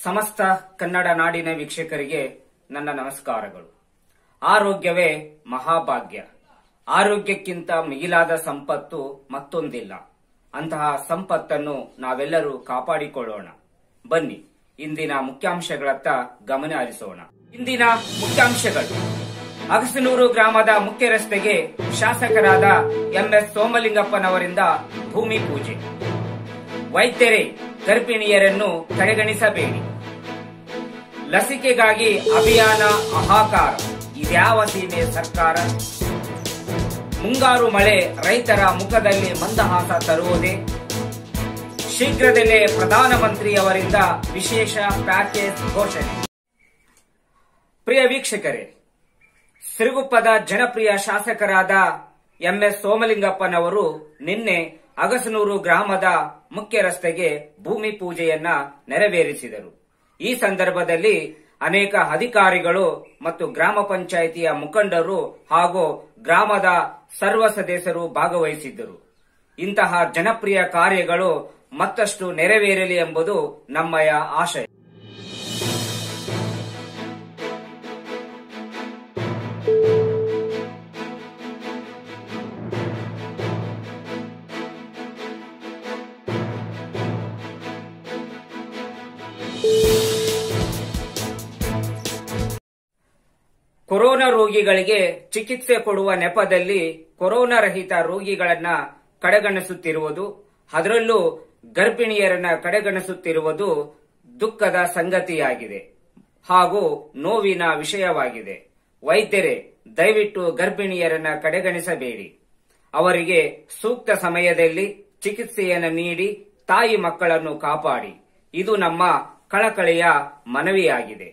ಸಮಸ್ತ ಕನ್ನಡ ನಾಡಿನ ವೀಕ್ಷಕರಿಗೆ ನನ್ನ ನಮಸ್ಕಾರಗಳು ಆರೋಗ್ಯವೇ ಮಹಾಭಾಗ್ಯ ಆರೋಗ್ಯಕ್ಕಿಂತ ಮಿಗಿಲಾದ ಸಂಪತ್ತು ಮತ್ತೊಂದಿಲ್ಲ ಅಂತಹ ಸಂಪತ್ತನ್ನು ನಾವೆಲ್ಲರೂ ಕಾಪಾಡಿಕೊಳ್ಳೋಣ ಬನ್ನಿ ಇಂದಿನ ಮುಖ್ಯಾಂಶಗಳತ್ತ ಗಮನ ಹರಿಸೋಣ ಇಂದಿನ ಮುಖ್ಯಾಂಶಗಳು ಅಗಸನೂರು ಗ್ರಾಮದ ಮುಖ್ಯ ರಸ್ತೆಗೆ ಶಾಸಕರಾದ ಎಂಎಸ್ ಸೋಮಲಿಂಗಪ್ಪನವರಿಂದ ಭೂಮಿ ಪೂಜೆ ವೈದ್ಯರೇ ಗರ್ಭಿಣಿಯರನ್ನು ಕಡೆಗಣಿಸಬೇಡಿ ಲಸಿಕೆಗಾಗಿ ಅಭಿಯಾನ ಅಹಾಕಾರ ಇದ್ಯಾವ ಸೀಮೆ ಸರ್ಕಾರ ಮುಂಗಾರು ಮಳೆ ರೈತರ ಮುಖದಲ್ಲಿ ಮಂದಹಾಸ ತರುವುದೇ ಶೀಘ್ರದಲ್ಲೇ ಪ್ರಧಾನಮಂತ್ರಿಯವರಿಂದ ವಿಶೇಷ ಪ್ಯಾಕೇಜ್ ಘೋಷಣೆ ಪ್ರಿಯ ವೀಕ್ಷಕರೇ ಸಿರುಗುಪ್ಪದ ಜನಪ್ರಿಯ ಶಾಸಕರಾದ ಎಂಎಸ್ ಸೋಮಲಿಂಗಪ್ಪನವರು ನಿನ್ನೆ ಅಗಸನೂರು ಗ್ರಾಮದ ಮುಖ್ಯ ರಸ್ತೆಗೆ ಭೂಮಿ ಪೂಜೆಯನ್ನ ನೆರವೇರಿಸಿದರು ಈ ಸಂದರ್ಭದಲ್ಲಿ ಅನೇಕ ಅಧಿಕಾರಿಗಳು ಮತ್ತು ಗ್ರಾಮ ಪಂಚಾಯಿತಿಯ ಮುಖಂಡರು ಹಾಗೂ ಗ್ರಾಮದ ಸರ್ವ ಸದಸ್ಯರು ಭಾಗವಹಿಸಿದ್ದರು ಇಂತಹ ಜನಪ್ರಿಯ ಕಾರ್ಯಗಳು ಮತ್ತಷ್ಟು ನೆರವೇರಲಿ ಎಂಬುದು ನಮ್ಮಯ ಆಶಯ ಕೊರೋನಾ ರೋಗಿಗಳಿಗೆ ಚಿಕಿತ್ಸೆ ಕೊಡುವ ನೆಪದಲ್ಲಿ ಕೊರೋನಾ ರಹಿತ ರೋಗಿಗಳನ್ನ ಕಡೆಗಣಿಸುತ್ತಿರುವುದು ಅದರಲ್ಲೂ ಗರ್ಭಿಣಿಯರನ್ನ ಕಡೆಗಣಿಸುತ್ತಿರುವುದು ದುಃಖದ ಸಂಗತಿಯಾಗಿದೆ ಹಾಗೂ ನೋವಿನ ವಿಷಯವಾಗಿದೆ ವೈದ್ಯರೇ ದಯವಿಟ್ಟು ಗರ್ಭಿಣಿಯರನ್ನ ಕಡೆಗಣಿಸಬೇಡಿ ಅವರಿಗೆ ಸೂಕ್ತ ಸಮಯದಲ್ಲಿ ಚಿಕಿತ್ಸೆಯನ್ನು ನೀಡಿ ತಾಯಿ ಮಕ್ಕಳನ್ನು ಕಾಪಾಡಿ ಇದು ನಮ್ಮ ಕಳಕಳಿಯ ಮನವಿಯಾಗಿದೆ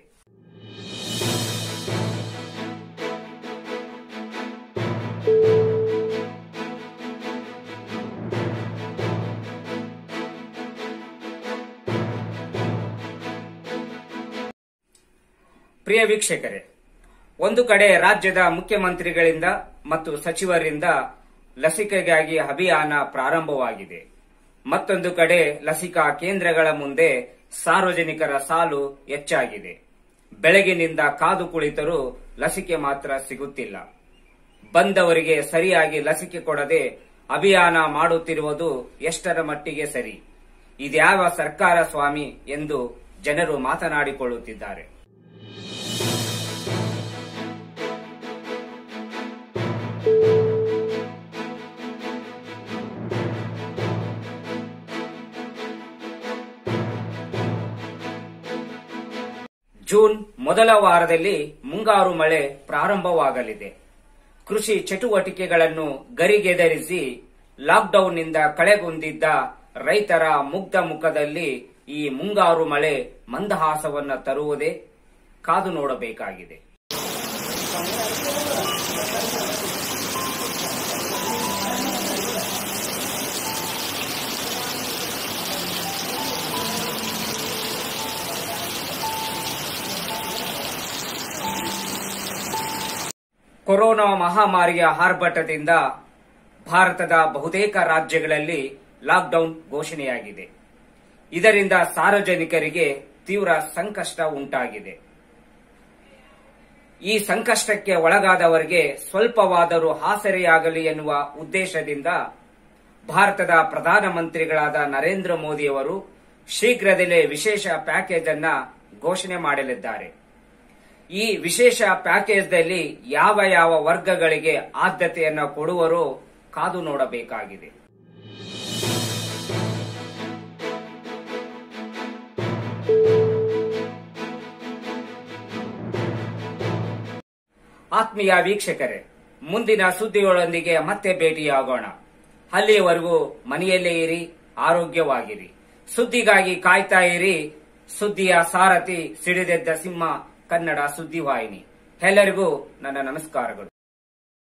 ಪ್ರಿಯ ವೀಕ್ಷಕರೇ ಒಂದು ಕಡೆ ರಾಜ್ಯದ ಮುಖ್ಯಮಂತ್ರಿಗಳಿಂದ ಮತ್ತು ಸಚಿವರಿಂದ ಲಸಿಕೆಗಾಗಿ ಅಭಿಯಾನ ಪ್ರಾರಂಭವಾಗಿದೆ ಮತ್ತೊಂದು ಕಡೆ ಲಸಿಕಾ ಕೇಂದ್ರಗಳ ಮುಂದೆ ಸಾರ್ವಜನಿಕರ ಸಾಲು ಹೆಚ್ಚಾಗಿದೆ ಬೆಳಗಿನಿಂದ ಕಾದು ಕುಳಿತರೂ ಲಸಿಕೆ ಮಾತ್ರ ಸಿಗುತ್ತಿಲ್ಲ ಬಂದವರಿಗೆ ಸರಿಯಾಗಿ ಲಸಿಕೆ ಕೊಡದೆ ಅಭಿಯಾನ ಮಾಡುತ್ತಿರುವುದು ಎಷ್ಟರ ಮಟ್ಟಿಗೆ ಸರಿ ಇದ್ಯಾವ ಸರ್ಕಾರ ಸ್ವಾಮಿ ಎಂದು ಜನರು ಮಾತನಾಡಿಕೊಳ್ಳುತ್ತಿದ್ದಾರೆ ಜೂನ್ ಮೊದಲ ವಾರದಲ್ಲಿ ಮುಂಗಾರು ಮಳೆ ಪ್ರಾರಂಭವಾಗಲಿದೆ ಕೃಷಿ ಚಟುವಟಿಕೆಗಳನ್ನು ಗರಿಗೆದರಿಸಿ ಲಾಕ್ಡೌನ್ನಿಂದ ಕಳೆಗುಂದಿದ್ದ ರೈತರ ಮುಗ್ಧ ಮುಖದಲ್ಲಿ ಈ ಮುಂಗಾರು ಮಳೆ ಮಂದಹಾಸವನ್ನ ತರುವುದೇ ಕಾದು ನೋಡಬೇಕಾಗಿದೆ ಕೊರೋನಾ ಮಹಾಮಾರಿಯ ಆರ್ಭಟದಿಂದ ಭಾರತದ ಬಹುತೇಕ ರಾಜ್ಯಗಳಲ್ಲಿ ಲಾಕ್ಡೌನ್ ಘೋಷಣೆಯಾಗಿದೆ ಇದರಿಂದ ಸಾರ್ವಜನಿಕರಿಗೆ ತೀವ್ರ ಸಂಕಷ್ಟ ಉಂಟಾಗಿದೆ ಈ ಸಂಕಷ್ಟಕ್ಕೆ ಒಳಗಾದವರಿಗೆ ಸ್ವಲ್ಪವಾದರೂ ಆಸರೆಯಾಗಲಿ ಎನ್ನುವ ಉದ್ದೇಶದಿಂದ ಭಾರತದ ಪ್ರಧಾನಮಂತ್ರಿಗಳಾದ ನರೇಂದ್ರ ಮೋದಿಯವರು ಶೀಘ್ರದಲ್ಲೇ ವಿಶೇಷ ಪ್ಯಾಕೇಜ್ ಅನ್ನ ಘೋಷಣೆ ಮಾಡಲಿದ್ದಾರೆ ಈ ವಿಶೇಷ ಪ್ಯಾಕೇಜ್ನಲ್ಲಿ ಯಾವ ಯಾವ ವರ್ಗಗಳಿಗೆ ಆದ್ಯತೆಯನ್ನು ಕೊಡುವರೋ ಕಾದು ನೋಡಬೇಕಾಗಿದೆ ಆತ್ಮೀಯ ವೀಕ್ಷಕರೇ ಮುಂದಿನ ಸುದ್ದಿಗಳೊಂದಿಗೆ ಮತ್ತೆ ಭೇಟಿಯಾಗೋಣ ಅಲ್ಲಿಯವರೆಗೂ ಮನೆಯಲ್ಲೇ ಇರಿ ಆರೋಗ್ಯವಾಗಿರಿ ಸುದ್ದಿಗಾಗಿ ಕಾಯ್ತಾ ಇರಿ ಸುದ್ದಿಯ ಸಾರಥಿ ಸಿಡಿದೆದ್ದ ಸಿಂಹ ಕನ್ನಡ ಸುದ್ದಿವಾಹಿನಿ ಎಲ್ಲರಿಗೂ ನನ್ನ ನಮಸ್ಕಾರಗಳು